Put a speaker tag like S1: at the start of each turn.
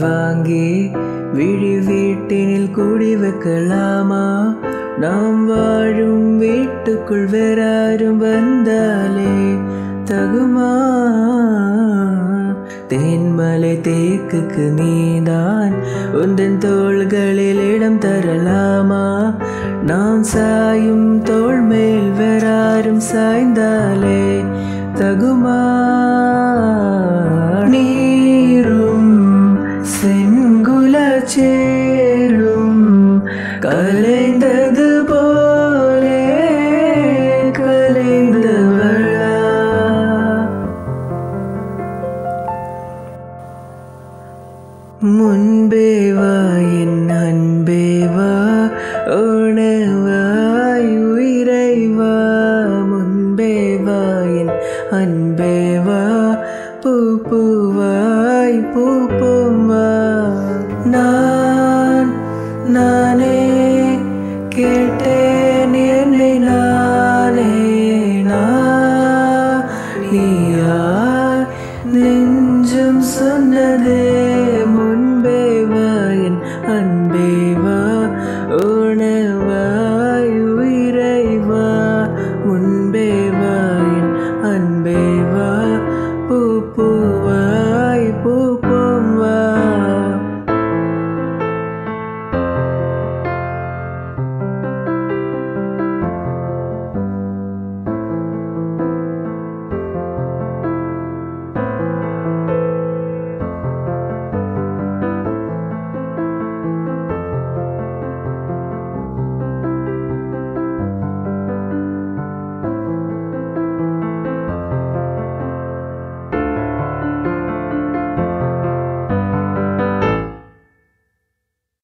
S1: வாங்கி விழி வீட்டினில் கூடி வைக்கலாமா நாம் வாழும் வீட்டுக்குள் வேறாரும் வந்தாலே தகுமா தேன்மலை தேக்குக்கு நீதான் உந்தன் தோள்களில் இடம் தரலாமா நாம் சாயும் தோள் மேல் வேறாரும் சாய்ந்தாலே தகுமா நீரும் செங்குல சேரும் கலைந்தது போலே கலைந்தவளா முன்பே வா என் அன்பே வா உணவாய் உயிரை வா முன்பே வா என் அன்பே வா பூ பூவாய் பூ பூவா நான் நான்